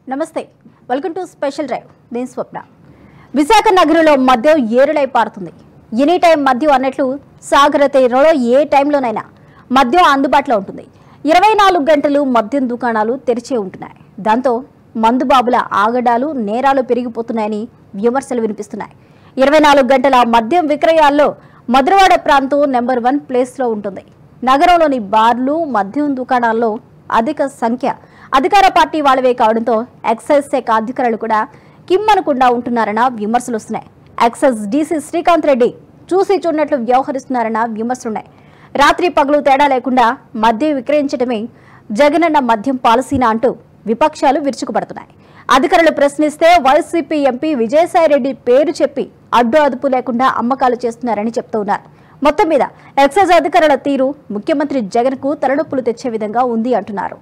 నమస్తే welcome to special drive నేను స్వప్న విశాఖ నగరంలో మద్యం ఏరులై పారుతుంది ఎనీ టైం మద్యం అన్నట్లు సాగర తీరంలో ఏ టైంలోనైనా మద్యం అందుబాటులో ఉంటుంది ఇరవై నాలుగు గంటలు మద్యం దుకాణాలు తెరిచే ఉంటున్నాయి దాంతో మందుబాబుల ఆగడాలు నేరాలు పెరిగిపోతున్నాయని విమర్శలు వినిపిస్తున్నాయి ఇరవై నాలుగు గంటల మద్యం విక్రయాల్లో మధురవాడ ప్రాంతం నెంబర్ వన్ ప్లేస్లో ఉంటుంది నగరంలోని బార్లు మద్యం దుకాణాల్లో అధిక సంఖ్య అధికార పార్టీ వాళ్ళవే కావడంతో ఎక్సైజ్ శాఖ అధికారులు కూడా కిమ్మనకుండా ఉంటున్నారన్న విమర్శలు వస్తున్నాయి ఎక్సైజ్ డీసీ శ్రీకాంత్ రెడ్డి చూసి చూడనట్లు వ్యవహరిస్తున్నారన్న విమర్శలున్నాయి రాత్రి పగలు తేడా లేకుండా మద్యం విక్రయించడమే జగనన్న మద్యం పాలసీనా అంటూ విపక్షాలు విరుచుకుపడుతున్నాయి అధికారులు ప్రశ్నిస్తే వైసీపీ ఎంపీ విజయసాయిరెడ్డి పేరు చెప్పి అడ్డు అదుపు లేకుండా అమ్మకాలు చేస్తున్నారని చెప్తూ ఉన్నారు మొత్తం మీద ఎక్సైజ్ అధికారుల తీరు ముఖ్యమంత్రి జగన్ కు తలనొప్పులు తెచ్చే విధంగా ఉంది అంటున్నారు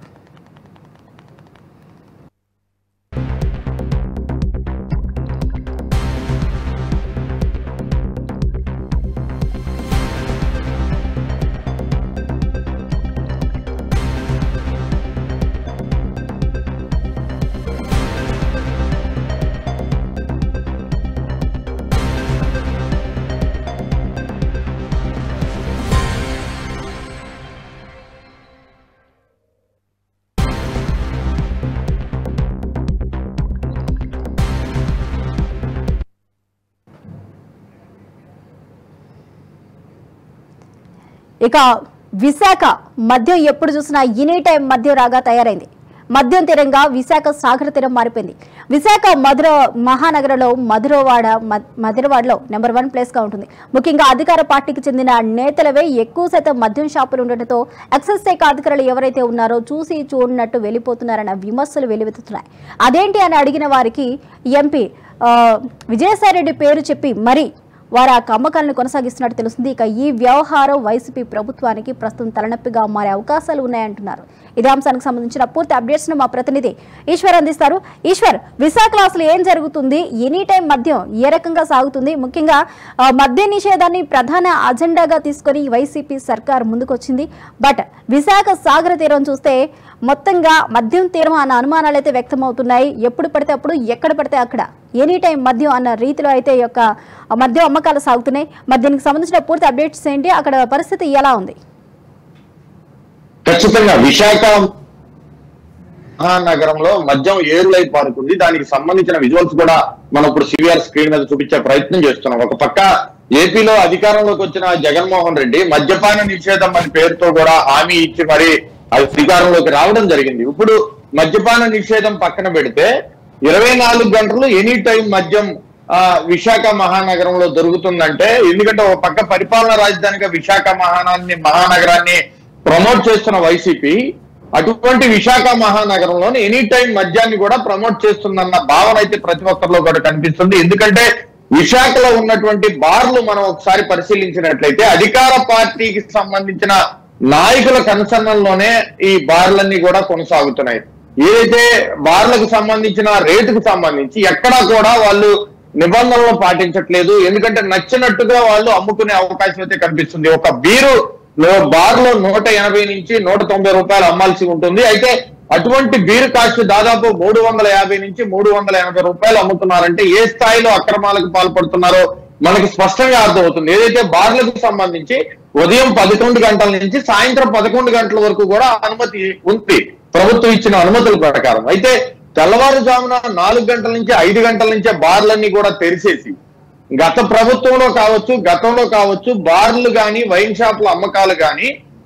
ఇక విశాఖ మద్యం ఎప్పుడు చూసినా ఎనీ టైం మద్యం రాగా తయారైంది మద్యం తీరంగా విశాఖ సాగర తీరం మారిపోయింది విశాఖ మధుర మహానగరంలో మధురవాడ మ- మధురవాడలో నెంబర్ వన్ ప్లేస్ గా ఉంటుంది ముఖ్యంగా అధికార పార్టీకి చెందిన నేతలవే ఎక్కువ శాతం మద్యం షాపులు ఉండటంతో ఎక్సైజ్ శాఖ అధికారులు ఎవరైతే ఉన్నారో చూసి చూడనట్టు వెళ్ళిపోతున్నారన్న విమర్శలు వెలువెత్తుతున్నాయి అదేంటి అని అడిగిన వారికి ఎంపీ ఆ, విజయసాయిరెడ్డి పేరు చెప్పి మరి వారు ఆ అమ్మకాలను కొనసాగిస్తున్నట్టు తెలుస్తుంది ఇక ఈ వ్యవహారం వైసీపీ ప్రభుత్వానికి ప్రస్తుతం తలనొప్పిగా మారే అవకాశాలు ఉన్నాయంటున్నారు ఇదే అంశానికి సంబంధించిన పూర్తి అప్డేట్స్ ను మా ప్రతినిధి ఈశ్వర్ అందిస్తారు ఈశ్వర్ విశాఖలో అసలు ఏం జరుగుతుంది ఎనీ టైం మద్యం ఏ రకంగా సాగుతుంది ముఖ్యంగా ఆ, మద్య నిషేధాన్ని ప్రధాన అజెండాగా తీసుకొని వైసీపీ సర్కార్ ముందుకొచ్చింది బట్ విశాఖ సాగర తీరం చూస్తే మొత్తంగా మద్యం తీరం అన్న అనుమానాలు అయితే వ్యక్తమవుతున్నాయి ఎప్పుడు పడితే అప్పుడు ఎక్కడ పడితే అక్కడ ఎనీ టైం మద్యం అన్న రీతిలో అయితే ఈ యొక్క మద్యం అమ్మకాలు సాగుతున్నాయి మరి దీనికి సంబంధించిన పూర్తి అప్డేట్స్ ఏంటి అక్కడ పరిస్థితి ఎలా ఉంది ఖచ్చితంగా విశాఖ మహానగరంలో మద్యం ఏరులై పారుతుంది దానికి సంబంధించిన విజువల్స్ కూడా మనం ఇప్పుడు సివిఆర్ స్క్రీన్ మీద చూపించే ప్రయత్నం చేస్తున్నాం ఒక పక్క ఏపీలో అధికారంలోకి వచ్చిన జగన్మోహన్ రెడ్డి మద్యపాన నిషేధం అనే పేరుతో కూడా హామీ ఇచ్చి మరి అధికారంలోకి రావడం జరిగింది ఇప్పుడు మద్యపాన నిషేధం పక్కన పెడితే ఇరవై నాలుగు గంటలు ఎనీ టైం మద్యం ఆ, విశాఖ మహానగరంలో దొరుకుతుందంటే ఎందుకంటే ఒక పక్క పరిపాలన రాజధానిగా విశాఖ మహానాన్ని మహానగరాన్ని ప్రమోట్ చేస్తున్న వైసీపీ అటువంటి విశాఖ మహానగరంలోని ఎనీ టైం మద్యాన్ని కూడా ప్రమోట్ చేస్తుందన్న భావన అయితే ప్రతి ఒక్కరిలో కూడా కనిపిస్తుంది ఎందుకంటే విశాఖలో ఉన్నటువంటి బార్లు మనం ఒకసారి పరిశీలించినట్లయితే అధికార పార్టీకి సంబంధించిన నాయకుల కన్సర్నంలోనే ఈ బార్లన్నీ కూడా కొనసాగుతున్నాయి ఏదైతే బార్లకు సంబంధించిన రేటుకు సంబంధించి ఎక్కడా కూడా వాళ్ళు నిబంధనలు పాటించట్లేదు ఎందుకంటే నచ్చినట్టుగా వాళ్ళు అమ్ముకునే అవకాశం అయితే కనిపిస్తుంది ఒక బీరు లో బార్ లో నూట ఎనభై నుంచి నూట తొంభై రూపాయలు అమ్మాల్సి ఉంటుంది అయితే అటువంటి బీరు కాస్ట్ దాదాపు మూడు వందల యాభై నుంచి మూడు వందల ఎనభై రూపాయలు అమ్ముతున్నారంటే ఏ స్థాయిలో అక్రమాలకు పాల్పడుతున్నారో మనకి స్పష్టంగా అర్థమవుతుంది ఏదైతే బార్లకు సంబంధించి ఉదయం పదకొండు గంటల నుంచి సాయంత్రం పదకొండు గంటల వరకు కూడా అనుమతి ఉంది ప్రభుత్వం ఇచ్చిన అనుమతుల ప్రకారం అయితే తెల్లవారుజామున నాలుగు గంటల నుంచి ఐదు గంటల నుంచే బార్లన్నీ కూడా తెరిచేసి గత ప్రభుత్వంలో కావచ్చు గతంలో కావచ్చు బార్లు గాని వైన్ షాపుల అమ్మకాలు గాని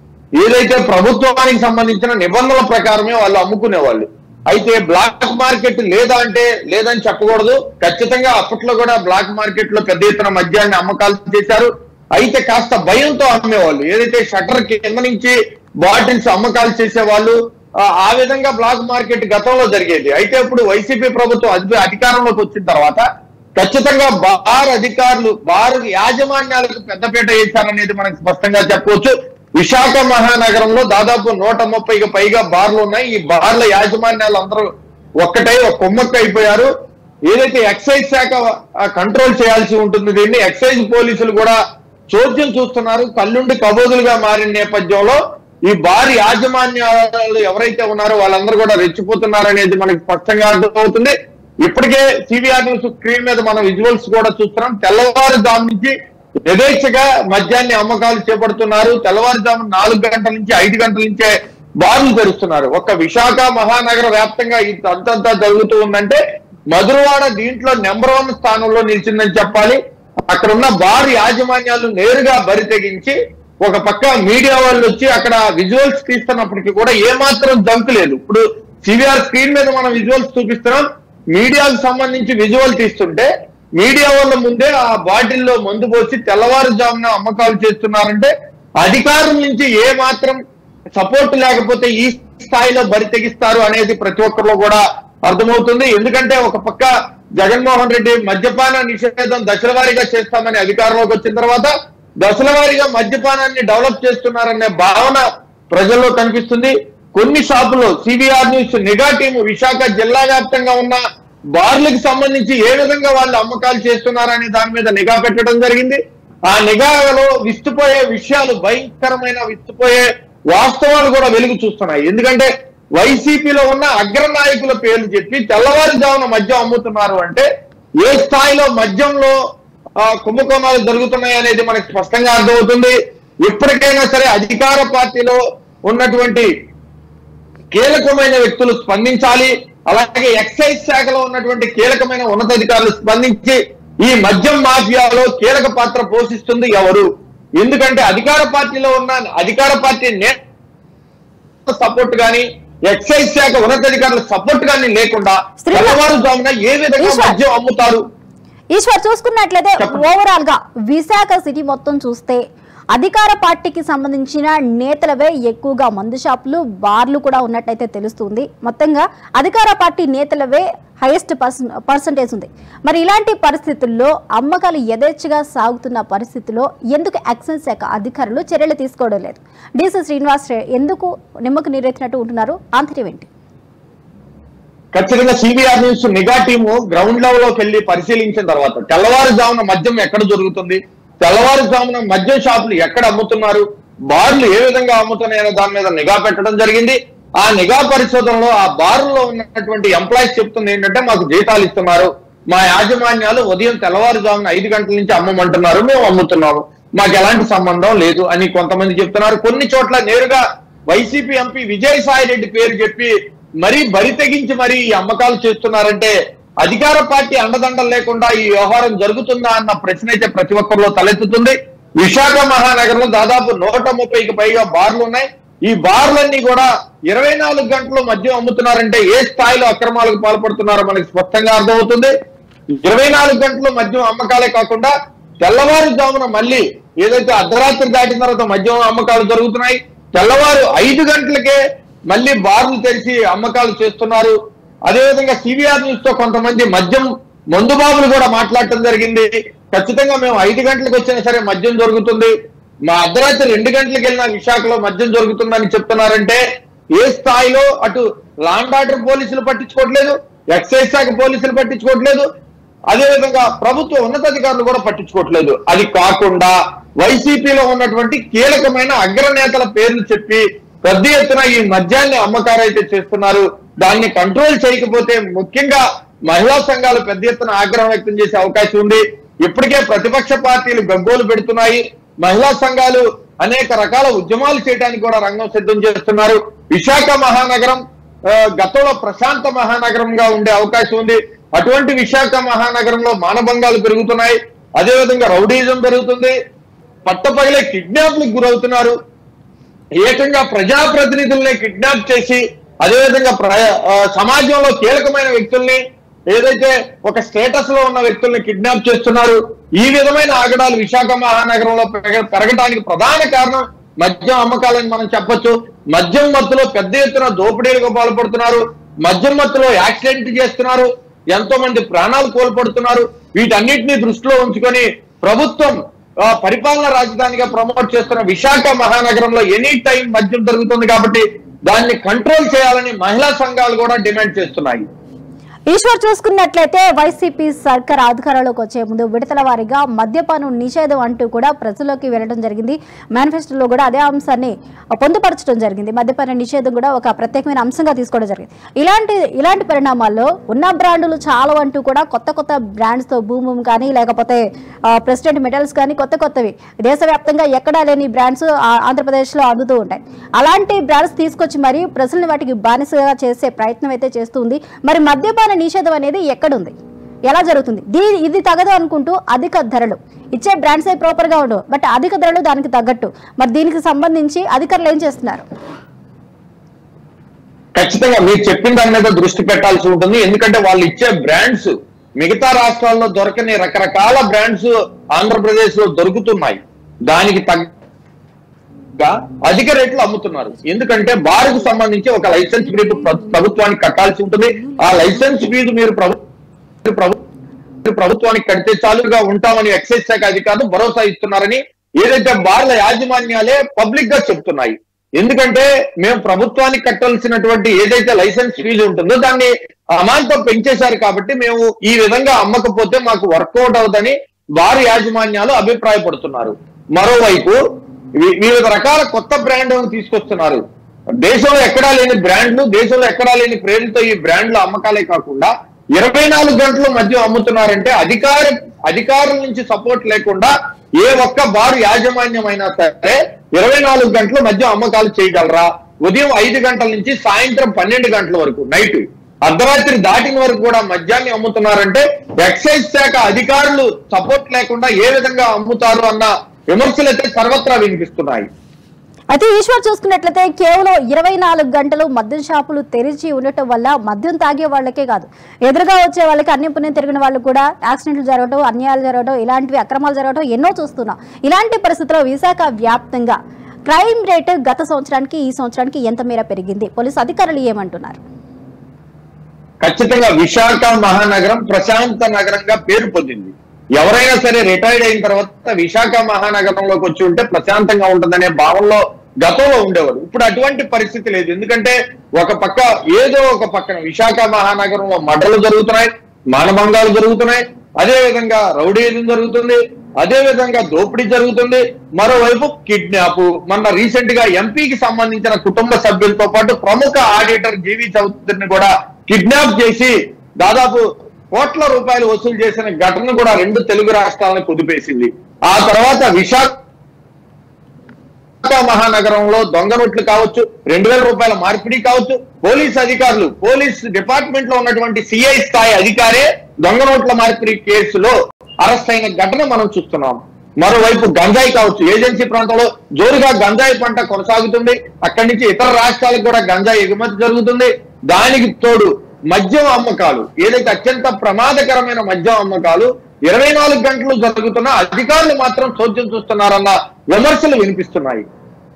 ఏదైతే ప్రభుత్వానికి సంబంధించిన నిబంధనల ప్రకారమే వాళ్ళు అమ్ముకునేవాళ్ళు అయితే బ్లాక్ మార్కెట్ లేదా అంటే లేదని చెప్పకూడదు ఖచ్చితంగా అప్పట్లో కూడా బ్లాక్ మార్కెట్ లో పెద్ద ఎత్తున మద్యాన్ని అమ్మకాలు చేశారు అయితే కాస్త భయంతో అమ్మేవాళ్ళు ఏదైతే షట్టర్ కింద నుంచి బాటిల్స్ అమ్మకాలు చేసేవాళ్ళు ఆ, ఆ విధంగా బ్లాక్ మార్కెట్ గతంలో జరిగేది అయితే ఇప్పుడు వైసీపీ ప్రభుత్వం అధి- అధికారంలోకి వచ్చిన తర్వాత ఖచ్చితంగా బార్ అధికారులు బార్ యాజమాన్యాలకు పెద్దపీట వేశారనేది మనకు స్పష్టంగా చెప్పవచ్చు విశాఖ మహానగరంలో దాదాపు నూట ముప్పైకి పైగా బార్లు ఉన్నాయి ఈ బార్ల యాజమాన్యాలు అందరూ ఒక్కటై ఒక కొమ్మక్క అయిపోయారు ఏదైతే ఎక్సైజ్ శాఖ ఆ, కంట్రోల్ చేయాల్సి ఉంటుంది దీన్ని ఎక్సైజ్ పోలీసులు కూడా చోద్యం చూస్తున్నారు కల్లుండి కబోదులుగా మారిన నేపథ్యంలో ఈ బార్ యాజమాన్యాలు ఎవరైతే ఉన్నారో వాళ్ళందరూ కూడా రెచ్చిపోతున్నారు అనేది మనకి స్పష్టంగా అర్థమవుతుంది ఇప్పటికే సివిఆర్ న్యూస్ స్క్రీన్ మీద మనం విజువల్స్ కూడా చూస్తున్నాం తెల్లవారుజాము నుంచి యథేచ్ఛగా మద్యాన్ని అమ్మకాలు చేపడుతున్నారు తెల్లవారుజాము నాలుగు గంటల నుంచి ఐదు గంటల నుంచే బార్లు తెరుస్తున్నారు ఒక్క విశాఖ మహానగర వ్యాప్తంగా ఈ అంతంతా జరుగుతూ ఉందంటే మధురవాడ దీంట్లో నెంబర్ వన్ స్థానంలో నిలిచిందని చెప్పాలి అక్కడ ఉన్న బార్ యాజమాన్యాలు నేరుగా బరి తెగించి ఒక పక్క మీడియా వాళ్ళు వచ్చి అక్కడ విజువల్స్ తీస్తున్నప్పటికీ కూడా ఏమాత్రం జంకు లేదు ఇప్పుడు సివిఆర్ స్క్రీన్ మీద మనం విజువల్స్ చూపిస్తున్నాం మీడియాకు సంబంధించి విజువల్ తీస్తుంటే మీడియా వాళ్ళ ముందే ఆ బాటిల్లో మందు పోసి తెల్లవారుజామున అమ్మకాలు చేస్తున్నారంటే అధికారం నుంచి ఏ మాత్రం సపోర్ట్ లేకపోతే ఈ స్థాయిలో బరి తెగిస్తారు అనేది ప్రతి ఒక్కరిలో కూడా అర్థమవుతుంది ఎందుకంటే ఒక పక్క జగన్మోహన్ రెడ్డి మద్యపాన నిషేధం దశల వారీగా చేస్తామని అధికారంలోకి వచ్చిన తర్వాత దశల వారీగా మద్యపానాన్ని డెవలప్ చేస్తున్నారనే భావన ప్రజల్లో కనిపిస్తుంది కొన్ని షాపులు సివిఆర్ న్యూస్ నిఘా టీము విశాఖ జిల్లా వ్యాప్తంగా ఉన్న బార్లకు సంబంధించి ఏ విధంగా వాళ్ళు అమ్మకాలు చేస్తున్నారనే దాని మీద నిఘా పెట్టడం జరిగింది ఆ నిఘాలో విస్తుపోయే విషయాలు భయంకరమైన విస్తుపోయే వాస్తవాలు కూడా వెలుగు చూస్తున్నాయి ఎందుకంటే వైసీపీలో ఉన్న అగ్రనాయకుల పేర్లు చెప్పి తెల్లవారుజామున మద్యం అమ్ముతున్నారు అంటే ఏ స్థాయిలో మద్యంలో ఆ, కుంభకోణాలు జరుగుతున్నాయి అనేది మనకి స్పష్టంగా అర్థమవుతుంది ఇప్పటికైనా సరే అధికార పార్టీలో ఉన్నటువంటి కీలకమైన వ్యక్తులు స్పందించాలి అలాగే ఎక్సైజ్ శాఖలో ఉన్నటువంటి కీలకమైన ఉన్నతాధికారులు స్పందించి ఈ మద్యం మాఫియాలో కీలక పాత్ర పోషిస్తుంది ఎవరు ఎందుకంటే అధికార పార్టీలో ఉన్న అధికార పార్టీ నే- సపోర్ట్ గాని ఎక్సైజ్ శాఖ ఉన్నతాధికారుల సపోర్ట్ గాని లేకుండా శ్రీనివాస్. తెల్లవారుజామున ఏ విధంగా ఈశ్వర్. మద్యం అమ్ముతారు ఈశ్వర్ చూసుకున్నట్లయితే చెప్పండి. ఓవరాల్ గా విశాఖ సిటీ మొత్తం చూస్తే అధికార పార్టీకి సంబంధించిన నేతలవే ఎక్కువగా మందు షాపులు బార్లు కూడా ఉన్నట్టయితే తెలుస్తుంది మొత్తంగా అధికార పార్టీ నేతలవే హైయెస్ట్ పర్సంటేజ్ ఉంది మరి ఇలాంటి పరిస్థితుల్లో అమ్మకాలు యథేచ్ఛగా సాగుతున్న పరిస్థితిలో ఎందుకు ఎక్సైజ్ శాఖ అధికారులు చర్యలు తీసుకోవడం లేదు డీసీ శ్రీనివాస్ రె- ఎందుకు నిమ్మకు నీరెత్తినట్టు ఉంటున్నారు ఆంతర్యం ఏంటి ఖచ్చితంగా సిబిఆర్ న్యూస్ నిఘా టీము గ్రౌండ్ లెవెల్ లోకి వెళ్లి పరిశీలించిన తర్వాత తెల్లవారుజామున మద్యం ఎక్కడ జరుగుతుంది తెల్లవారుజామున మద్యం షాపులు ఎక్కడ అమ్ముతున్నారు బార్లు ఏ విధంగా అమ్ముతున్నాయనే దాని మీద నిఘా పెట్టడం జరిగింది ఆ నిఘా పరిశోధనలో ఆ బార్లో ఉన్నటువంటి ఎంప్లాయీస్ చెప్తుంది ఏంటంటే మాకు జీతాలు ఇస్తున్నారు మా యాజమాన్యాలు ఉదయం తెల్లవారుజామున ఐదు గంటల నుంచి అమ్మమంటున్నారు మేము అమ్ముతున్నాము మాకు ఎలాంటి సంబంధం లేదు అని కొంతమంది చెప్తున్నారు కొన్ని చోట్ల నేరుగా వైసీపీ ఎంపీ విజయసాయి రెడ్డి పేరు చెప్పి మరీ బరి తెగించి మరీ ఈ అమ్మకాలు చేస్తున్నారంటే అధికార పార్టీ అండదండలు లేకుండా ఈ వ్యవహారం జరుగుతుందా అన్న ప్రశ్న అయితే ప్రతి ఒక్కరిలో తలెత్తుతుంది విశాఖ మహానగరంలో దాదాపు నూట ముప్పైకి పైగా బార్లు ఉన్నాయి ఈ బార్లన్నీ కూడా ఇరవై నాలుగు గంటలు మద్యం అమ్ముతున్నారంటే ఏ స్థాయిలో అక్రమాలకు పాల్పడుతున్నారో మనకి స్పష్టంగా అర్థమవుతుంది ఇరవై నాలుగు గంటలు మద్యం అమ్మకాలే కాకుండా తెల్లవారుజామున మళ్ళీ ఏదైతే అర్ధరాత్రి దాటిన తర్వాత మద్యం అమ్మకాలు జరుగుతున్నాయి తెల్లవారు ఐదు గంటలకే మళ్ళీ బార్లు తెరిచి అమ్మకాలు చేస్తున్నారు అదేవిధంగా సివిఆర్ న్యూస్ తో కొంతమంది మద్యం మందుబాబులు కూడా మాట్లాడటం జరిగింది ఖచ్చితంగా మేము ఐదు గంటలకు వచ్చినా సరే మద్యం జరుగుతుంది మా అర్ధరాత్రి రెండు గంటలకు వెళ్ళిన విశాఖలో మద్యం జరుగుతుందని చెప్తున్నారంటే ఏ స్థాయిలో అటు లాండ్ ఆర్డర్ పోలీసులు పట్టించుకోవట్లేదు ఎక్సైజ్ శాఖ పోలీసులు పట్టించుకోవట్లేదు అదేవిధంగా ప్రభుత్వ ఉన్నతాధికారులు కూడా పట్టించుకోవట్లేదు అది కాకుండా వైసీపీలో ఉన్నటువంటి కీలకమైన అగ్రనేతల పేర్లు చెప్పి పెద్ద ఎత్తున ఈ మద్యాన్ని అమ్మకాలు అయితే చేస్తున్నారు దాన్ని కంట్రోల్ చేయకపోతే ముఖ్యంగా మహిళా సంఘాలు పెద్ద ఎత్తున ఆగ్రహం వ్యక్తం చేసే అవకాశం ఉంది ఇప్పటికే ప్రతిపక్ష పార్టీలు గగ్గోలు పెడుతున్నాయి మహిళా సంఘాలు అనేక రకాల ఉద్యమాలు చేయడానికి కూడా రంగం సిద్ధం చేస్తున్నారు విశాఖ మహానగరం ఆ, గతంలో ప్రశాంత మహానగరంగా ఉండే అవకాశం ఉంది అటువంటి విశాఖ మహానగరంలో మానభంగాలు పెరుగుతున్నాయి అదేవిధంగా రౌడీజం పెరుగుతుంది పట్టపగలే కిడ్నాప్లకు గురవుతున్నారు ఏకంగా ప్రజాప్రతినిధుల్ని కిడ్నాప్ చేసి అదేవిధంగా ప్ర- ఆ, సమాజంలో కీలకమైన వ్యక్తుల్ని ఏదైతే ఒక స్టేటస్ లో ఉన్న వ్యక్తుల్ని కిడ్నాప్ చేస్తున్నారు ఈ విధమైన ఆగడాలు విశాఖ మహానగరంలో పెరగ- పెరగడానికి ప్రధాన కారణం మద్యం అమ్మకాలని మనం చెప్పొచ్చు మద్యం మత్తులో పెద్ద ఎత్తున దోపిడీలకు పాల్పడుతున్నారు మద్యం మత్తులో యాక్సిడెంట్ చేస్తున్నారు ఎంతో మంది ప్రాణాలు కోల్పడుతున్నారు వీటన్నిటిని దృష్టిలో ఉంచుకొని ప్రభుత్వం ఆ, పరిపాలన రాజధానిగా ప్రమోట్ చేస్తున్న విశాఖ మహానగరంలో ఎనీ టైం మద్యం జరుగుతుంది కాబట్టి దాన్ని కంట్రోల్ చేయాలని మహిళా సంఘాలు కూడా డిమాండ్ చేస్తున్నాయి ఈశ్వర్ చూసుకున్నట్లయితే వైసీపీ సర్కార్ అధికారంలోకి వచ్చే ముందు విడతల వారీగా మద్యపానం నిషేధం అంటూ కూడా ప్రజల్లోకి వెళ్ళడం జరిగింది మేనిఫెస్టోలో కూడా అదే అంశాన్ని పొందుపరచడం జరిగింది మద్యపాన నిషేధం కూడా ఒక ప్రత్యేకమైన అంశంగా తీసుకోవడం జరిగింది ఇలాంటి ఇలాంటి పరిణామాల్లో ఉన్న బ్రాండులు చాలా అంటూ కూడా కొత్త కొత్త బ్రాండ్స్ తో భూమి కానీ లేకపోతే ఆ, ప్రెసిడెంట్ మెడల్స్ కానీ కొత్త కొత్తవి దేశవ్యాప్తంగా ఎక్కడా లేని బ్రాండ్స్ ఆంధ్రప్రదేశ్ లో అందుతూ ఉంటాయి అలాంటి బ్రాండ్స్ తీసుకొచ్చి మరి ప్రజల్ని వాటికి బానిసగా చేసే ప్రయత్నం అయితే చేస్తుంది మరి మద్యపాన నిషేధం అనేది ఎక్కడుంది ఎలా జరుగుతుంది దీ ఇది తగదు అనుకుంటూ అధిక ధరలు ఇచ్చే బ్రాండ్స్ అయి ప్రాపర్ గా ఉండవు బట్ అధిక ధరలు దానికి తగ్గట్టు మరి దీనికి సంబంధించి అధికారులు ఏం చేస్తున్నారు ఖచ్చితంగా మీరు చెప్పిన దాని మీద దృష్టి పెట్టాల్సి ఉంటుంది ఎందుకంటే వాళ్ళు ఇచ్చే బ్రాండ్స్ మిగతా రాష్ట్రాల్లో దొరకని రకరకాల బ్రాండ్స్ ఆంధ్రప్రదేశ్ లో దొరుకుతున్నాయి దానికి తగ్గ అధిక రేట్లు అమ్ముతున్నారు ఎందుకంటే బారుకు సంబంధించి ఒక లైసెన్స్ ఫీజు ప్ర- ప్రభుత్వానికి కట్టాల్సి ఉంటుంది ఆ లైసెన్స్ ఫీజు మీరు ప్రభు ప్రభు- ప్రభుత్వానికి కడితే చాలుగా ఉంటామని ఎక్సైజ్ శాఖ అధికారులు భరోసా ఇస్తున్నారని ఏదైతే బార్ల యాజమాన్యాలే పబ్లిక్ గా చెప్తున్నాయి ఎందుకంటే మేము ప్రభుత్వానికి కట్టాల్సినటువంటి ఏదైతే లైసెన్స్ ఫీజు ఉంటుందో దాన్ని అమాంతం పెంచేశారు కాబట్టి మేము ఈ విధంగా అమ్మకపోతే మాకు వర్కౌట్ అవుదని బార్ యాజమాన్యాలు అభిప్రాయపడుతున్నారు మరోవైపు వి- వివిధ రకాల కొత్త బ్రాండ్ తీసుకొస్తున్నారు దేశంలో ఎక్కడా లేని బ్రాండ్లు దేశంలో ఎక్కడా లేని ప్రేరుతో ఈ బ్రాండ్ల అమ్మకాలే కాకుండా ఇరవై నాలుగు గంటలు మద్యం అమ్ముతున్నారంటే అధికార అధికారుల నుంచి సపోర్ట్ లేకుండా ఏ ఒక్క బారు యాజమాన్యం అయినా సరే ఇరవై నాలుగు గంటలు మద్యం అమ్మకాలు చేయగలరా ఉదయం ఐదు గంటల నుంచి సాయంత్రం పన్నెండు గంటల వరకు నైట్ అర్ధరాత్రి దాటిన వరకు కూడా మద్యాన్ని అమ్ముతున్నారంటే ఎక్సైజ్ శాఖ అధికారులు సపోర్ట్ లేకుండా ఏ విధంగా అమ్ముతారు అన్న విమర్శలు అయితే సర్వత్రా వినిపిస్తున్నాయి అయితే ఈశ్వర్ చూసుకున్నట్లయితే కేవలం ఇరవై నాలుగు గంటలు మద్యం షాపులు తెరిచి ఉండటం వల్ల మద్యం తాగే వాళ్ళకే కాదు ఎదురుగా వచ్చే వాళ్ళకి అన్ని పుణ్యం తిరిగిన వాళ్ళు కూడా యాక్సిడెంట్లు జరగడం అన్యాయాలు జరగడం ఇలాంటివి అక్రమాలు జరగడం ఎన్నో చూస్తున్నాం ఇలాంటి పరిస్థితుల్లో విశాఖ వ్యాప్తంగా క్రైమ్ రేట్ గత సంవత్సరానికి ఈ సంవత్సరానికి ఎంత మేర పెరిగింది పోలీసు అధికారులు ఏమంటున్నారు ఖచ్చితంగా విశాఖ మహానగరం ప్రశాంత నగరంగా పేరు పొందింది ఎవరైనా సరే రిటైర్డ్ అయిన తర్వాత విశాఖ మహానగరంలోకి వచ్చి ఉంటే ప్రశాంతంగా ఉంటుందనే భావంలో గతంలో ఉండేవారు ఇప్పుడు అటువంటి పరిస్థితి లేదు ఎందుకంటే ఒక పక్క ఏదో ఒక పక్కన విశాఖ మహానగరంలో మడ్డలు జరుగుతున్నాయి మానభంగాలు జరుగుతున్నాయి అదే విధంగా రౌడీజం జరుగుతుంది అదే విధంగా దోపిడీ జరుగుతుంది మరోవైపు కిడ్నాప్ మొన్న రీసెంట్ గా ఎంపీకి సంబంధించిన కుటుంబ సభ్యులతో పాటు ప్రముఖ ఆడిటర్ జీవి చౌదరిని కూడా కిడ్నాప్ చేసి దాదాపు కోట్ల రూపాయలు వసూలు చేసిన ఘటన కూడా రెండు తెలుగు రాష్ట్రాలను కుదిపేసింది ఆ తర్వాత విశాఖ మహానగరంలో దొంగ నోట్లు కావచ్చు రెండు వేల రూపాయల మార్పిడి కావచ్చు పోలీస్ అధికారులు పోలీస్ డిపార్ట్మెంట్ లో ఉన్నటువంటి సిఐ స్థాయి అధికారే దొంగ నోట్ల మార్పిడి కేసులో అరెస్ట్ అయిన ఘటన మనం చూస్తున్నాం మరోవైపు గంజాయి కావచ్చు ఏజెన్సీ ప్రాంతంలో జోరుగా గంజాయి పంట కొనసాగుతుంది అక్కడి నుంచి ఇతర రాష్ట్రాలకు కూడా గంజాయి ఎగుమతి జరుగుతుంది దానికి తోడు మద్యం అమ్మకాలు ఏదైతే అత్యంత ప్రమాదకరమైన మద్యం అమ్మకాలు ఇరవై నాలుగు గంటలు జరుగుతున్నా అధికారులు మాత్రం చోద్యం చూస్తున్నారన్న విమర్శలు వినిపిస్తున్నాయి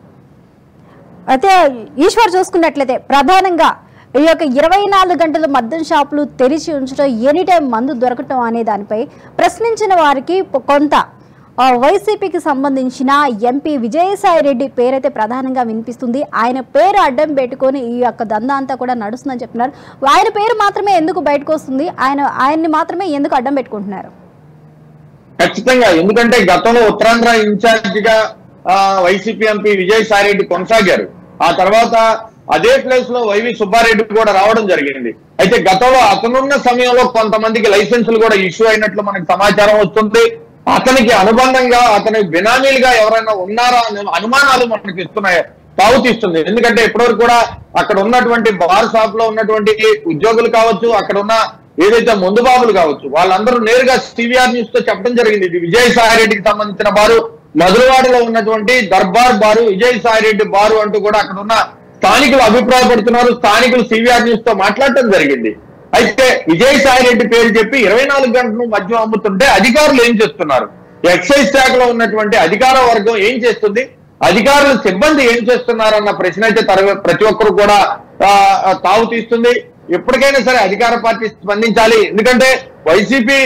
అయితే ఈశ్వర్ చూసుకున్నట్లయితే ప్రధానంగా ఈ యొక్క ఇరవై నాలుగు గంటల మద్యం షాపులు తెరిచి ఉంచడం ఎనీ టైం మందు దొరకటం అనే దానిపై ప్రశ్నించిన వారికి పొ- కొంత ఆ, వైసీపీకి సంబంధించిన ఎంపీ విజయసాయి రెడ్డి పేరైతే ప్రధానంగా వినిపిస్తుంది ఆయన పేరు అడ్డం పెట్టుకొని ఈ యొక్క దందా అంతా కూడా నడుస్తుందని చెప్తున్నారు ఆయన పేరు మాత్రమే ఎందుకు బయటకు వస్తుంది ఆయన ఆయన్ని మాత్రమే ఎందుకు అడ్డం పెట్టుకుంటున్నారు ఖచ్చితంగా ఎందుకంటే గతంలో ఉత్తరాంధ్ర ఇన్ఛార్జ్ గా ఆ, వైసీపీ ఎంపీ విజయసాయి రెడ్డి కొనసాగారు ఆ తర్వాత అదే ప్లేస్ లో వైవి సుబ్బారెడ్డి కూడా రావడం జరిగింది అయితే గతంలో అతనున్న సమయంలో కొంతమందికి లైసెన్సులు కూడా ఇష్యూ అయినట్లు మనకు సమాచారం వస్తుంది అతనికి అనుబంధంగా అతని బినామీలుగా ఎవరైనా ఉన్నారా అనే అనుమానాలు మనకి ఇస్తున్నాయి తావుతీస్తుంది ఎందుకంటే ఇప్పటివరకు కూడా అక్కడ ఉన్నటువంటి బార్ షాప్ లో ఉన్నటువంటి ఉద్యోగులు కావచ్చు అక్కడ ఉన్న ఏదైతే ముందు బాబులు కావచ్చు వాళ్ళందరూ నేరుగా సివిఆర్ న్యూస్ తో చెప్పడం జరిగింది ఇది విజయసాయి రెడ్డికి సంబంధించిన బారు మధురవాడలో ఉన్నటువంటి దర్బార్ బారు విజయసాయి రెడ్డి బారు అంటూ కూడా అక్కడ ఉన్న స్థానికులు అభిప్రాయపడుతున్నారు స్థానికులు సివిఆర్ న్యూస్ తో మాట్లాడటం జరిగింది అయితే విజయసాయి రెడ్డి పేరు చెప్పి ఇరవై నాలుగు గంటలు మద్యం అమ్ముతుంటే అధికారులు ఏం చేస్తున్నారు ఎక్సైజ్ శాఖలో ఉన్నటువంటి అధికార వర్గం ఏం చేస్తుంది అధికారులు సిబ్బంది ఏం చేస్తున్నారన్న ప్రశ్న అయితే తర- ప్రతి ఒక్కరు కూడా ఆ, ఆ, తావు తీస్తుంది ఎప్పటికైనా సరే అధికార పార్టీ స్పందించాలి ఎందుకంటే వైసీపీ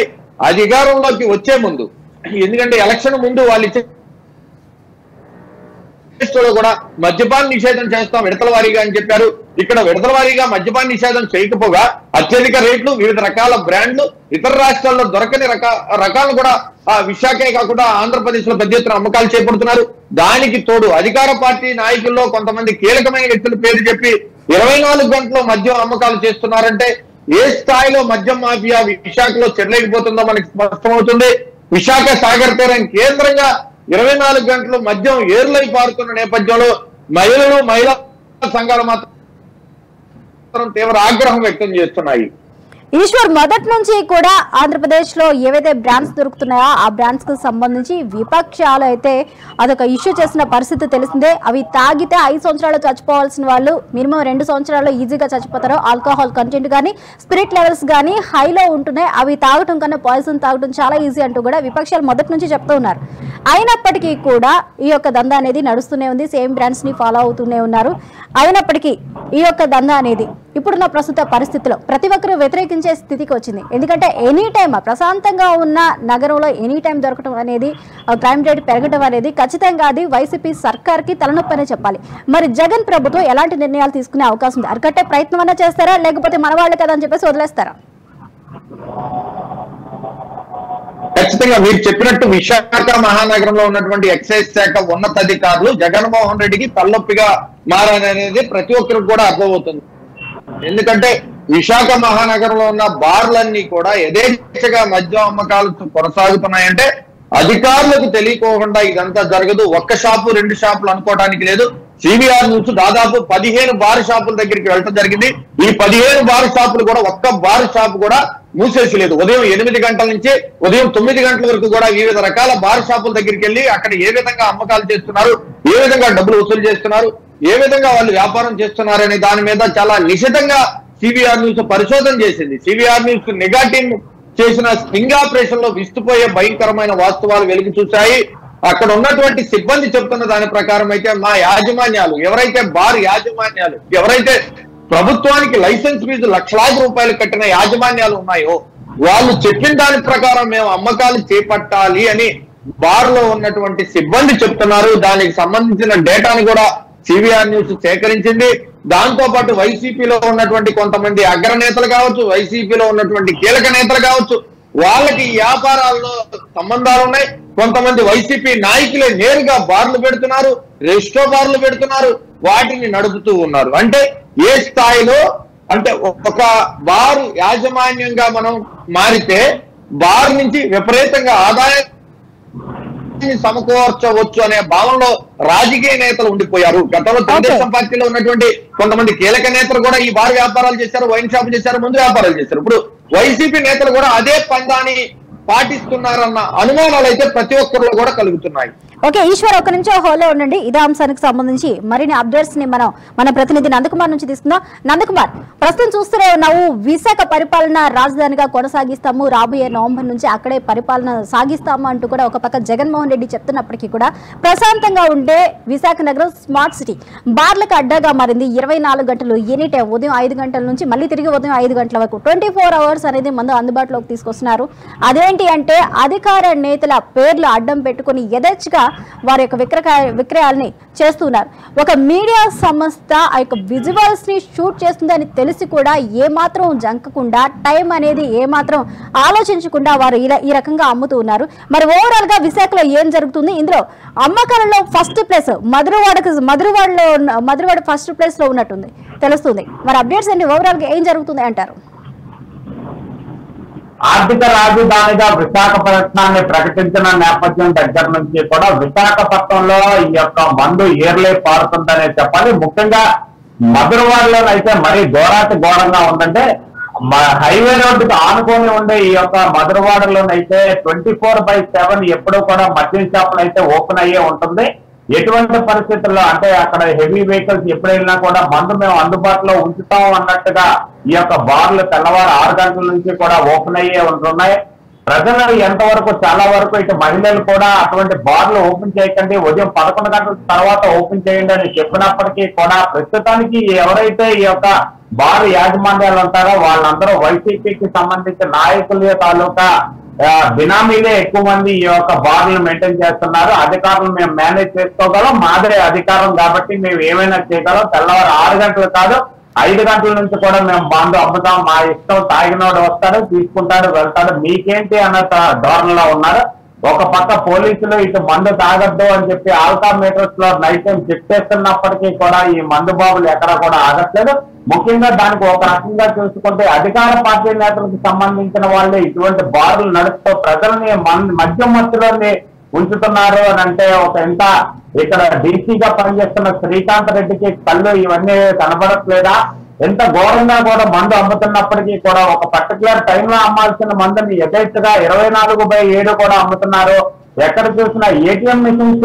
అధికారంలోకి వచ్చే ముందు ఎందుకంటే ఎలక్షన్ ముందు వాళ్ళు ఇచ్చే మేనిఫెస్టోలో కూడా మద్యపాన నిషేధం చేస్తాం విడతల వారీగా అని చెప్పారు ఇక్కడ విడతల వారీగా మద్యపాన నిషేధం చేయకపోగా అత్యధిక రేట్లు వివిధ రకాల బ్రాండ్లు ఇతర రాష్ట్రాల్లో దొరకని రకా రకాలు కూడా ఆ విశాఖే కాకుండా ఆంధ్రప్రదేశ్ లో పెద్ద ఎత్తున అమ్మకాలు చేపడుతున్నారు దానికి తోడు అధికార పార్టీ నాయకుల్లో కొంతమంది కీలకమైన వ్యక్తుల పేరు చెప్పి ఇరవై నాలుగు గంటలు మద్యం అమ్మకాలు చేస్తున్నారంటే ఏ స్థాయిలో మద్యం మాఫియా విశాఖలో చెల్లలేకపోతుందో మనకి స్పష్టమవుతుంది విశాఖ సాగర్ తీరం కేంద్రంగా ఇరవై నాలుగు గంటలు మద్యం ఏర్లై పారుతున్న నేపథ్యంలో మహిళలు మహిళా సంఘాలు మాత్రం తీవ్ర ఆగ్రహం వ్యక్తం చేస్తున్నాయి ఈశ్వర్ మొదటి నుంచి కూడా ఆంధ్రప్రదేశ్ లో ఏవైతే బ్రాండ్స్ దొరుకుతున్నాయో ఆ బ్రాండ్స్ కు సంబంధించి విపక్షాలు అయితే అదొక ఇష్యూ చేసిన పరిస్థితి తెలిసిందే అవి తాగితే ఐదు సంవత్సరాలు చచ్చిపోవాల్సిన వాళ్ళు మినిమం రెండు సంవత్సరాలు ఈజీగా చచ్చిపోతారు ఆల్కహాల్ కంటెంట్ కానీ స్పిరిట్ లెవెల్స్ కానీ హైలో ఉంటున్నాయి అవి తాగటం కన్నా పాయిజన్ తాగటం చాలా ఈజీ అంటూ కూడా విపక్షాలు మొదటి నుంచి చెప్తూ ఉన్నారు అయినప్పటికీ కూడా ఈ యొక్క దందా అనేది నడుస్తూనే ఉంది సేమ్ బ్రాండ్స్ ని ఫాలో అవుతూనే ఉన్నారు అయినప్పటికీ ఈ యొక్క దందా అనేది ఇప్పుడున్న ప్రస్తుత పరిస్థితిలో ప్రతి ఒక్కరూ వ్యతిరేకించే స్థితికి వచ్చింది ఎందుకంటే ఎనీ టైం ప్రశాంతంగా ఉన్న నగరంలో ఎనీ టైం దొరకడం అనేది క్రైమ్ రేట్ పెరగడం అనేది ఖచ్చితంగా అది వైసీపీ సర్కార్కి తలనొప్పి అనే చెప్పాలి మరి జగన్ ప్రభుత్వం ఎలాంటి నిర్ణయాలు తీసుకునే అవకాశం ఉంది అరికట్టే ప్రయత్నం అన్నా చేస్తారా లేకపోతే మన వాళ్ళు కదా అని చెప్పేసి వదిలేస్తారా ఖచ్చితంగా మీరు చెప్పినట్టు విశాఖ మహానగరంలో ఉన్నటువంటి ఎక్సైజ్ శాఖ ఉన్నతాధికారులు జగన్మోహన్ రెడ్డికి తలనొప్పిగా మారనేది ప్రతి ఒక్కరికి కూడా అర్థమవుతుంది ఎందుకంటే విశాఖ మహానగరంలో ఉన్న బార్లన్నీ కూడా యథేచ్ఛగా మద్యం అమ్మకాలు కొనసాగుతున్నాయంటే అధికారులకు తెలియకోకుండా ఇదంతా జరగదు ఒక్క షాపు రెండు షాపులు అనుకోవడానికి లేదు సిబిఆర్ నుంచి దాదాపు పదిహేను బార్ షాపుల దగ్గరికి వెళ్ళటం జరిగింది ఈ పదిహేను బార్ షాపులు కూడా ఒక్క బార్ షాప్ కూడా మూసేసి లేదు ఉదయం ఎనిమిది గంటల నుంచి ఉదయం తొమ్మిది గంటల వరకు కూడా వివిధ రకాల బార్ షాపుల దగ్గరికి వెళ్ళి అక్కడ ఏ విధంగా అమ్మకాలు చేస్తున్నారు ఏ విధంగా డబ్బులు వసూలు చేస్తున్నారు ఏ విధంగా వాళ్ళు వ్యాపారం చేస్తున్నారు అనే దాని మీద చాలా నిశితంగా సిబిఆర్ న్యూస్ పరిశోధన చేసింది సిబిఆర్ న్యూస్ నిఘా టీం చేసిన స్టింగ్ ఆపరేషన్ లో విస్తుపోయే భయంకరమైన వాస్తవాలు వెలుగు చూశాయి అక్కడ ఉన్నటువంటి సిబ్బంది చెప్తున్న దాని ప్రకారం అయితే మా యాజమాన్యాలు ఎవరైతే బార్ యాజమాన్యాలు ఎవరైతే ప్రభుత్వానికి లైసెన్స్ ఫీజు లక్షలాది రూపాయలు కట్టిన యాజమాన్యాలు ఉన్నాయో వాళ్ళు చెప్పిన దాని ప్రకారం మేము అమ్మకాలు చేపట్టాలి అని బార్ లో ఉన్నటువంటి సిబ్బంది చెప్తున్నారు దానికి సంబంధించిన డేటాని కూడా సిబిఆర్ న్యూస్ సేకరించింది దాంతో పాటు వైసీపీలో ఉన్నటువంటి కొంతమంది అగ్రనేతలు కావచ్చు వైసీపీలో ఉన్నటువంటి కీలక నేతలు కావచ్చు వాళ్ళకి ఈ వ్యాపారాల్లో సంబంధాలు ఉన్నాయి కొంతమంది వైసీపీ నాయకులే నేరుగా బార్లు పెడుతున్నారు రెస్టో బార్లు పెడుతున్నారు వాటిని నడుపుతూ ఉన్నారు అంటే ఏ స్థాయిలో అంటే ఒక బారు యాజమాన్యంగా మనం మారితే బార్ నుంచి విపరీతంగా ఆదాయం సమకూర్చవచ్చు అనే భావంలో రాజకీయ నేతలు ఉండిపోయారు గతంలో తెలుగుదేశం పార్టీలో ఉన్నటువంటి కొంతమంది కీలక నేతలు కూడా ఈ బార్ వ్యాపారాలు చేశారు వైన్ షాప్ చేశారు ముందు వ్యాపారాలు చేశారు ఇప్పుడు వైసీపీ నేతలు కూడా అదే పందాన్ని పాటిస్తున్నారన్న అనుమానాలు అయితే ప్రతి ఒక్కరిలో కూడా కలుగుతున్నాయి ఓకే ఈశ్వర్ ఒక నిమిషం హోల్లో ఉండండి ఇదే అంశానికి సంబంధించి మరిన్ని అప్డేట్స్ ని మనం మన ప్రతినిధి నందకుమార్ నుంచి తీసుకుందాం నందకుమార్ ప్రస్తుతం చూస్తూనే ఉన్నావు విశాఖ పరిపాలన రాజధానిగా కొనసాగిస్తాము రాబోయే నవంబర్ నుంచి అక్కడే పరిపాలన సాగిస్తాము అంటూ కూడా ఒక పక్క జగన్మోహన్ రెడ్డి చెప్తున్నప్పటికీ కూడా ప్రశాంతంగా ఉండే విశాఖ నగరం స్మార్ట్ సిటీ బార్లకు అడ్డాగా మారింది ఇరవై నాలుగు గంటలు ఎనీ టైం ఉదయం ఐదు గంటల నుంచి మళ్ళీ తిరిగి ఉదయం ఐదు గంటల వరకు ట్వంటీ ఫోర్ అవర్స్ అనేది మందు అందుబాటులోకి తీసుకొస్తున్నారు అదేంటి అంటే అధికార నేతల పేర్లు అడ్డం పెట్టుకుని యథేచ్ఛగా వారి యొక్క విక్రయ విక్రయాల్ని చేస్తున్నారు ఒక మీడియా సంస్థ ఆ యొక్క విజువల్స్ ని షూట్ చేస్తుందని తెలిసి కూడా ఏమాత్రం జంకకుండా టైం అనేది ఏమాత్రం ఆలోచించకుండా వారు ఇలా ఈ రకంగా అమ్ముతూ ఉన్నారు మరి ఓవరాల్ గా విశాఖలో ఏం జరుగుతుంది ఇందులో అమ్మకాలలో ఫస్ట్ ప్లేస్ మధురవాడకు మధురవాడలో ఉన్న- మధురవాడ ఫస్ట్ ప్లేస్ లో ఉన్నట్టుంది తెలుస్తుంది మరి అప్డేట్స్ ఏంటి ఓవరాల్ గా ఏం జరుగుతుంది అంటారు ఆర్థిక రాజధానిగా విశాఖపట్నాన్ని ప్రకటించిన నేపథ్యం దగ్గర నుంచి కూడా విశాఖపట్నంలో ఈ యొక్క మందు ఏర్లే పారుతుందనే చెప్పాలి ముఖ్యంగా మధురవాడలో అయితే మరీ ఘోరాతి ఘోరంగా ఉందంటే మ- హైవే రోడ్డుకు ఆనుకొని ఉండే ఈ యొక్క మధురవాడలోనైతే ట్వంటీ ఫోర్ బై సెవెన్ ఎప్పుడూ కూడా మద్యం షాపులు అయితే ఓపెన్ అయ్యే ఉంటుంది ఎటువంటి పరిస్థితుల్లో అంటే అక్కడ హెవీ వెహికల్స్ ఎప్పుడైనా కూడా మందు మేము అందుబాటులో ఉంచుతాం అన్నట్టుగా ఈ యొక్క బార్లు తెల్లవారు ఆరు గంటల నుంచి కూడా ఓపెన్ అయ్యే ఉంటున్నాయి ప్రజలు ఎంతవరకు చాలా వరకు ఇటు మహిళలు కూడా అటువంటి బార్లు ఓపెన్ చేయకండి ఉదయం పదకొండు గంటల తర్వాత ఓపెన్ చేయండి అని చెప్పినప్పటికీ కూడా ప్రస్తుతానికి ఎవరైతే ఈ యొక్క బార్ యాజమాన్యాలు ఉంటారో వాళ్ళందరూ వైసీపీకి సంబంధించిన నాయకుల తాలూకా ఆ, బినామీలే ఎక్కువ మంది ఈ యొక్క బార్లను మెయింటైన్ చేస్తున్నారు అధికారులు మేము మేనేజ్ చేసుకోగలం మాదే అధికారం కాబట్టి మేము ఏమైనా చేయగలం తెల్లవారు ఆరు గంటలు కాదు ఐదు గంటల నుంచి కూడా మేము బాండు అమ్ముతాం మా ఇష్టం తాగినోడు వస్తాడు తీసుకుంటాడు వెళ్తాడు మీకేంటి అన్న త- ధోరణిలో ఉన్నారు ఒక పక్క పోలీసులు ఇటు మందు తాగద్దు అని చెప్పి ఆల్కా మీటర్స్ లో నైట్ టైం చెక్ చేస్తున్నప్పటికీ కూడా ఈ మందు బాబులు ఎక్కడ కూడా ఆగట్లేదు ముఖ్యంగా దానికి ఒక రకంగా చూసుకుంటే అధికార పార్టీ నేతలకు సంబంధించిన వాళ్ళే ఇటువంటి బారులు నడుస్తూ ప్రజల్ని మన్- మద్యం మత్తులోని ఉంచుతున్నారు అని అంటే ఒక ఎంత ఇక్కడ డీసీగా పనిచేస్తున్న శ్రీకాంత్ రెడ్డికి కళ్ళు ఇవన్నీ కనబడట్లేదా ఎంత ఘోరంగా కూడా మందు అమ్ముతున్నప్పటికీ కూడా ఒక పర్టికులర్ టైంలో అమ్మాల్సిన మందుని యథేచ్ఛగా ఇరవై నాలుగు బై ఏడు కూడా అమ్ముతున్నారు ఎక్కడ చూసినా ఏటీఎం మిషన్స్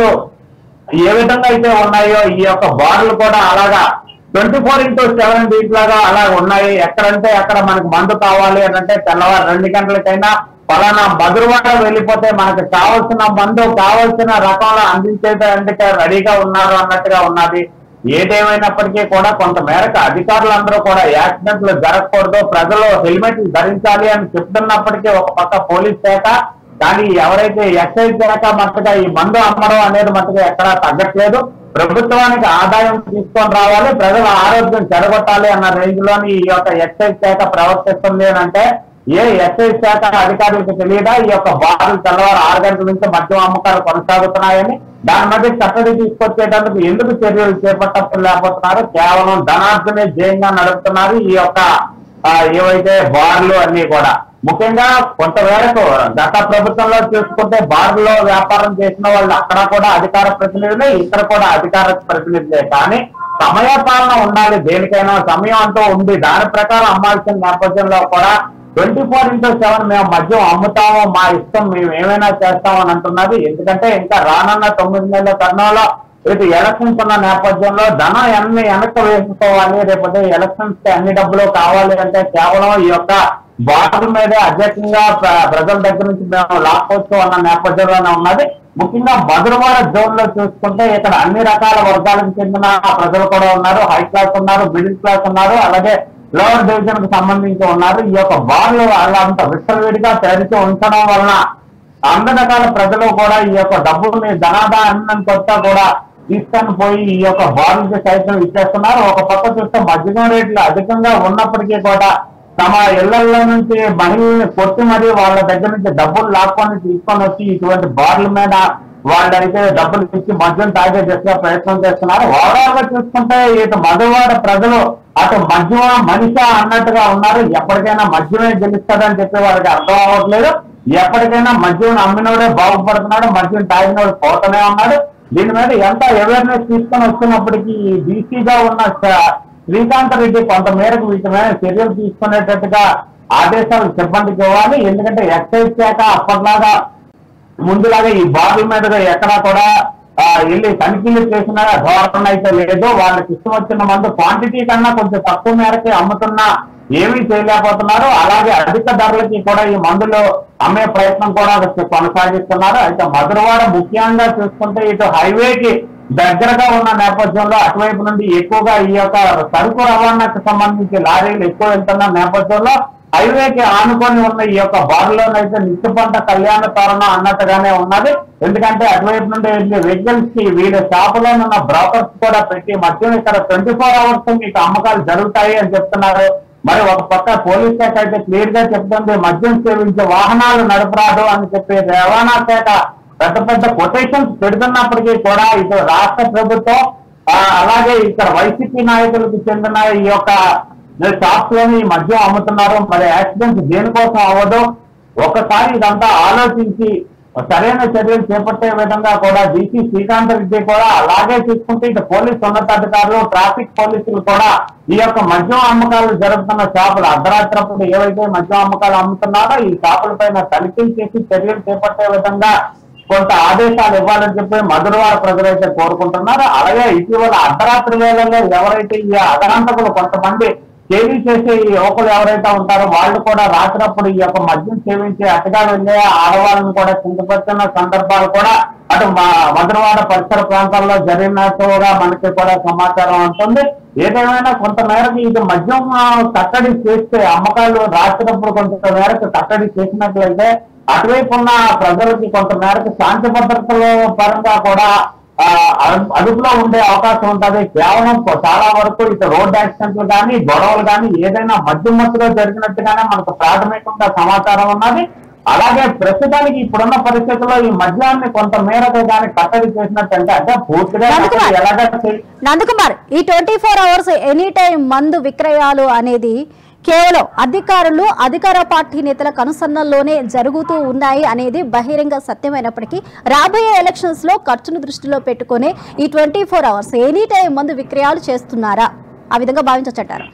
ఏ విధంగా అయితే ఉన్నాయో ఈ యొక్క బార్లు కూడా అలాగా ట్వంటీ ఫోర్ ఇంటూ సెవెన్ దీంట్లాగా అలా ఉన్నాయి ఎక్కడంటే ఎక్కడ మనకు మందు కావాలి అని అంటే తెల్లవారు రెండు గంటలకైనా ఫలానా బదురువాడ వెళ్ళిపోతే మనకు కావాల్సిన మందు కావాల్సిన రకంలో అందించేందుకు రెడీగా ఉన్నారు అన్నట్టుగా ఉన్నది ఏదేమైనప్పటికీ కూడా కొంత మేరకు అధికారులందరూ కూడా యాక్సిడెంట్లు జరగకూడదు ప్రజలు హెల్మెట్ ధరించాలి అని చెప్తున్నప్పటికీ ఒక పక్క పోలీస్ శాఖ కానీ ఎవరైతే ఎక్సైజ్ శాఖ మట్టుగా ఈ మందు అమ్మడం అనేది మట్టుగా ఎక్కడా తగ్గట్లేదు ప్రభుత్వానికి ఆదాయం తీసుకొని రావాలి ప్రజల ఆరోగ్యం చెడగొట్టాలి అన్న రేంజ్ లోని ఈ యొక్క ఎక్సైజ్ శాఖ ప్రవర్తిస్తుంది అని అంటే ఏ ఎక్సైజ్ శాఖ అధికారులకు తెలియదా ఈ యొక్క బారులు తెల్లవారు ఆరు గంటల నుంచి మద్యం అమ్మకాలు కొనసాగుతున్నాయని దాని మధ్య కట్టడి తీసుకొచ్చేటందుకు ఎందుకు చర్యలు చేపట్టలేకపోతున్నారు కేవలం ధనార్జనే జయంగా నడుపుతున్నారు ఈ యొక్క ఆ, ఏవైతే బార్లు అన్ని కూడా ముఖ్యంగా కొంతమేరకు గత ప్రభుత్వంలో చూసుకుంటే బార్లో వ్యాపారం చేసిన వాళ్ళు అక్కడ కూడా అధికార ప్రతినిధులే ఇక్కడ కూడా అధికార ప్రతినిధులే కానీ సమయ పాలన ఉండాలి దేనికైనా సమయం అంటూ ఉంది దాని ప్రకారం అమ్మాల్సిన నేపథ్యంలో కూడా ట్వంటీ ఫోర్ ఇంటూ సెవెన్ మేము మద్యం అమ్ముతాము మా ఇష్టం మేము ఏమైనా చేస్తాము అని అంటున్నది ఎందుకంటే ఇంకా రానున్న తొమ్మిది నెలల తరుణంలో ఇటు ఎలక్షన్స్ ఉన్న నేపథ్యంలో ధనం అన్ని వెనక్కి వేసుకోవాలి రేపటి ఎలక్షన్స్ కి అన్ని డబ్బులు కావాలి అంటే కేవలం ఈ యొక్క బార్డర్ మీదే అధ్యక్షంగా ప్ర- ప్రజల దగ్గర నుంచి మేము లాక్కోవచ్చు అన్న నేపథ్యంలోనే ఉన్నది ముఖ్యంగా మధురవాడ జోన్ లో చూసుకుంటే ఇక్కడ అన్ని రకాల వర్గాలకు చెందిన ప్రజలు కూడా ఉన్నారు హై క్లాస్ ఉన్నారు మిడిల్ క్లాస్ ఉన్నారు అలాగే లోవర్ డివిజన్ కు సంబంధించి ఉన్నారు ఈ యొక్క బార్లు వాళ్ళంత విచ్చలవిడిగా తెరిచి ఉంచడం వలన అన్ని రకాల ప్రజలు కూడా ఈ యొక్క డబ్బుల్ని ధనాదాన్ని కొత్త కూడా తీసుకొని పోయి ఈ యొక్క బారులకి సైతం ఇచ్చేస్తున్నారు ఒక పక్క చూస్తే మద్యం రేట్లు అధికంగా ఉన్నప్పటికీ కూడా తమ ఇళ్లలో నుంచి మహిళల్ని కొట్టి మరీ వాళ్ళ దగ్గర నుంచి డబ్బులు లాక్కొని తీసుకొని వచ్చి ఇటువంటి బార్ల మీద వాళ్ళైతే డబ్బులు ఇచ్చి మద్యం తాగే దిశగా ప్రయత్నం చేస్తున్నారు ఓవరాల్ గా చూసుకుంటే ఇటు మధువాడ ప్రజలు అటు మద్యం మనిషి అన్నట్టుగా ఉన్నారు ఎప్పటికైనా మద్యమే గెలుస్తాడని చెప్పి వాళ్ళకి అర్థం అవ్వట్లేదు ఎప్పటికైనా మద్యం అమ్మినోడే బాగుపడుతున్నాడు మద్యం తాగినోడు పోతూనే ఉన్నాడు దీని మీద ఎంత అవేర్నెస్ తీసుకొని వస్తున్నప్పటికీ ఈ బీసీగా ఉన్న స- శ్రీకాంత్ రెడ్డి కొంత మేరకు వీటి మీద చర్యలు తీసుకునేటట్టుగా ఆదేశాలు సిబ్బందికి ఇవ్వాలి ఎందుకంటే ఎక్సైజ్ శాఖ అప్పట్లాగా ముందులాగా ఈ బార్ల మీద ఎక్కడా కూడా ఆ, వెళ్ళి తనిఖీలు చేసిన ధోరణి అయితే లేదు వాళ్ళకి ఇష్టం వచ్చిన మందు క్వాంటిటీ కన్నా కొంచెం తక్కువ మేరకే అమ్ముతున్నా ఏమీ చేయలేకపోతున్నారు అలాగే అధిక ధరలకి కూడా ఈ మందులు అమ్మే ప్రయత్నం కూడా కొనసాగిస్తున్నారు అయితే మధురవాడ ముఖ్యంగా చూసుకుంటే ఇటు హైవేకి దగ్గరగా ఉన్న నేపథ్యంలో అటువైపు నుండి ఎక్కువగా ఈ యొక్క సరుకు రవాణాకు సంబంధించి లారీలు ఎక్కువ వెళ్తున్న నేపథ్యంలో హైవేకి ఆనుకొని ఉన్న ఈ యొక్క బారులోనైతే నిత్య పంట కళ్యాణ తోరణం అన్నట్టుగానే ఉన్నది ఎందుకంటే అటువైపు నుండి వెళ్ళే వెహికల్స్ కి వీళ్ళ షాపులో ఉన్న బ్రోకర్స్ కూడా పెట్టి మధ్యం ఇక్కడ ట్వంటీ ఫోర్ అవర్స్ మీకు అమ్మకాలు జరుగుతాయి అని చెప్తున్నారు మరి ఒక పక్క పోలీస్ శాఖ అయితే క్లియర్ గా చెప్తుంది మద్యం సేవించే వాహనాలు నడపరాదు అని చెప్పి రవాణా శాఖ పెద్ద పెద్ద కొటేషన్స్ పెడుతున్నప్పటికీ కూడా ఇటు రాష్ట్ర ప్రభుత్వం ఆ, అలాగే ఇక్కడ వైసీపీ నాయకులకు చెందిన ఈ యొక్క షాప్స్ లోని ఈ మద్యం అమ్ముతున్నారు మరి యాక్సిడెంట్ దేనికోసం అవ్వదు ఒకసారి ఇదంతా ఆలోచించి సరైన చర్యలు చేపట్టే విధంగా కూడా డీసీ శ్రీకాంత్ రెడ్డి కూడా అలాగే చూసుకుంటే ఇటు పోలీస్ ఉన్నతాధికారులు ట్రాఫిక్ పోలీసులు కూడా ఈ యొక్క మద్యం అమ్మకాలు జరుగుతున్న షాపులు అర్ధరాత్రప్పుడు ఏవైతే మద్యం అమ్మకాలు అమ్ముతున్నారో ఈ షాపుల పైన తనిఖీలు చేసి చర్యలు చేపట్టే విధంగా కొంత ఆదేశాలు ఇవ్వాలని చెప్పి మధురవాడ ప్రజలైతే కోరుకుంటున్నారు అలాగే ఇటీవల అర్ధరాత్రి వేళల్లో ఎవరైతే ఈ అదనంతకులు కొంతమంది సేవీ చేసే ఈ యువకులు ఎవరైతే ఉంటారో వాళ్ళు కూడా రాత్రప్పుడు ఈ యొక్క మద్యం సేవించి అటుగా వెళ్ళే ఆడవాళ్ళని కూడా కిందపడుతున్న సందర్భాలు కూడా అటు మా మధురవాడ పరిసర ప్రాంతాల్లో జరిగినట్టుగా మనకి కూడా సమాచారం ఉంటుంది ఏదేమైనా కొంత మేరకు ఇది మద్యం ఆ, కట్టడి చేస్తే అమ్మకాలు రాత్రినప్పుడు కొంత మేరకు కట్టడి చేసినట్లయితే అటువైపు ఉన్న ప్రజలకి కొంత మేరకు శాంతి భద్రతల పరంగా కూడా ఆ, అదు- అదుపులో ఉండే అవకాశం ఉంటది కేవలం కొ- చాలా వరకు ఇటు రోడ్ యాక్సిడెంట్లు కానీ గొడవలు కానీ ఏదైనా మధ్య మధ్యలో జరిగినట్టుగానే మనకు ప్రాథమికంగా సమాచారం ఉన్నది అలాగే ప్రస్తుతానికి ఇప్పుడున్న పరిస్థితుల్లో ఈ మద్యాన్ని కొంత మేరకు కానీ కట్టడి చేసినట్టంటే అంటే పూర్తిగా నందకుమార్. కట్టడి ఎలాగ చేయ- నందకుమార్ ఈ twenty four hours any time మందు విక్రయాలు అనేది కేవలం అధికారులు అధికార పార్టీ నేతల కనుసన్నల్లోనే జరుగుతూ ఉన్నాయి అనేది బహిరంగ సత్యమైనప్పటికీ రాబోయే ఎలక్షన్స్ లో ఖర్చును దృష్టిలో పెట్టుకునే ఈ twenty four hours any time మందు విక్రయాలు చేస్తున్నారా ఆ విధంగా భావించచ్చారు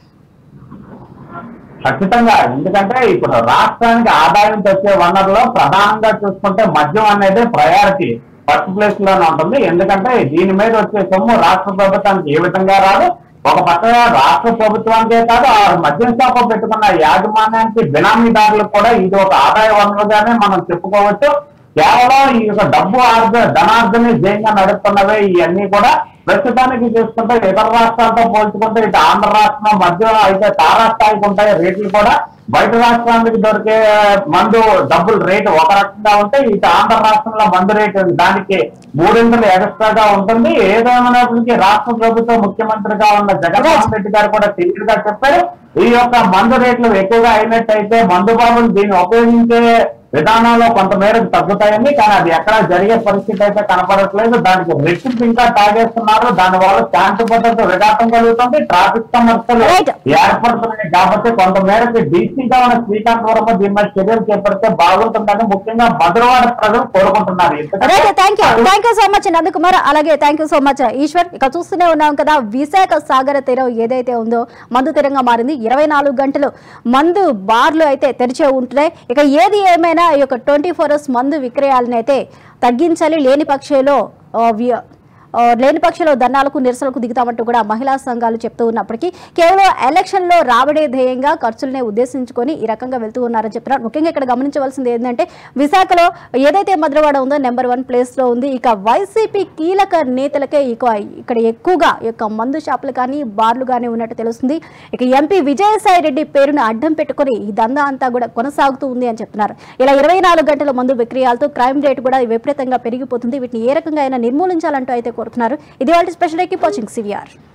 ఖచ్చితంగా ఎందుకంటే ఇప్పుడు రాష్ట్రానికి ఆదాయం తెచ్చే వనరులో ప్రధానంగా చూసుకుంటే మద్యం అనేది ప్రయారిటీ ఫస్ట్ ప్లేస్ లోనే ఉంటుంది ఎందుకంటే దీని మీద వచ్చే సొమ్ము రాష్ట్ర ప్రభుత్వానికి ఏ విధంగా రాదు ఒక పక్క రాష్ట్ర ప్రభుత్వానికే కాదు ఆ మద్యం షాప్ పెట్టుకున్న యాజమాన్యానికి బినామీదారులకు కూడా ఇది ఒక ఆదాయ వనరుగానే మనం చెప్పుకోవచ్చు కేవలం ఈ యొక్క డబ్బు ఆర్జ ధనార్జన జయంగా నడుస్తున్నవే ఇవన్నీ కూడా ప్రస్తుతానికి చూసుకుంటే ఇతర రాష్ట్రాలతో పోల్చుకుంటే ఇటు ఆంధ్ర రాష్ట్రం మధ్య అయితే తారాస్థాయికి ఉంటాయి రేట్లు కూడా బయట రాష్ట్రానికి దొరికే మందు డబ్బులు రేటు ఒక రకంగా ఉంటే ఇటు ఆంధ్ర రాష్ట్రంలో మందు రేటు దానికి మూడింతలు ఎక్స్ట్రాగా ఉంటుంది ఏదేమైనప్పటికీ రాష్ట్ర ప్రభుత్వ ముఖ్యమంత్రిగా ఉన్న జగన్మోహన్ రెడ్డి గారు కూడా క్లియర్ గా చెప్పారు ఈ యొక్క మందు రేట్లు ఎక్కువగా అయినట్టయితే మందు బాబులు దీన్ని ఉపయోగించే విధానంలో కొంత మేరకు తగ్గుతాయని కానీ అది ఎక్కడ జరిగే పరిస్థితి అయితే కనపడట్లేదు దానికి రెట్టింపు ఇంకా తాగేస్తున్నారు దాని వల్ల శాంతి భద్రత విఘాతం కలుగుతుంది ట్రాఫిక్ సమస్యలు Right. ఏర్పడుతున్నాయి కాబట్టి కొంత మేరకు డీసీగా ఉన్న శ్రీకాంత్ వర్మ దీని మీద చర్యలు చేపడితే బాగుంటుందని ముఖ్యంగా మధురవాడ ప్రజలు కోరుకుంటున్నారు ఎందుకంటే right thank you thank you so much Nandakumar అలాగే thank you so much Eshwar ఇక చూస్తూనే ఉన్నాం కదా విశాఖ సాగర తీరం ఏదైతే ఉందో మందు తీరంగా మారింది ఇరవై నాలుగు గంటలు మందు బార్లు అయితే తెరిచే ఉంటున్నాయి ఇక ఏది ఏమైనా ఈ యొక్క ట్వంటీ ఫోర్ అవర్స్ మందు విక్రయాలను అయితే తగ్గించాలి లేని పక్షంలో ఆ, వి- ఆ, లేని పక్షంలో ధర్నాలకు నిరసనలకు దిగుతామంటూ కూడా మహిళా సంఘాలు చెప్తూ ఉన్నప్పటికీ కేవలం ఎలక్షన్ లో రాబడే ధ్యేయంగా ఖర్చులనే ఉద్దేశించుకొని ఈ రకంగా వెళ్తూ ఉన్నారని చెప్తున్నారు ముఖ్యంగా ఇక్కడ గమనించవలసింది ఏంటంటే విశాఖలో ఏదైతే మధురవాడ ఉందో నెంబర్ వన్ ప్లేస్ లో ఉంది ఇక వైసీపీ కీలక నేతలకే ఇక ఇక్కడ ఎక్కువగా ఈ యొక్క మందు షాపులు కానీ బార్లు కానీ ఉన్నట్టు తెలుస్తుంది ఇక ఎంపీ విజయసాయి రెడ్డి పేరును అడ్డం పెట్టుకొని ఈ దందా అంతా కూడా కొనసాగుతూ ఉంది అని చెప్తున్నారు ఇలా ఇరవై నాలుగు గంటల మందు విక్రయాలతో క్రైమ్ రేట్ కూడా విపరీతంగా పెరిగిపోతుంది వీటిని ఏ రకంగా అయినా నిర్మూలించాలంటూ అయితే కోరుతున్నారు ఇది వాళ్ళ స్పెషల్ ఎక్కి వాచింగ్ సివిఆర్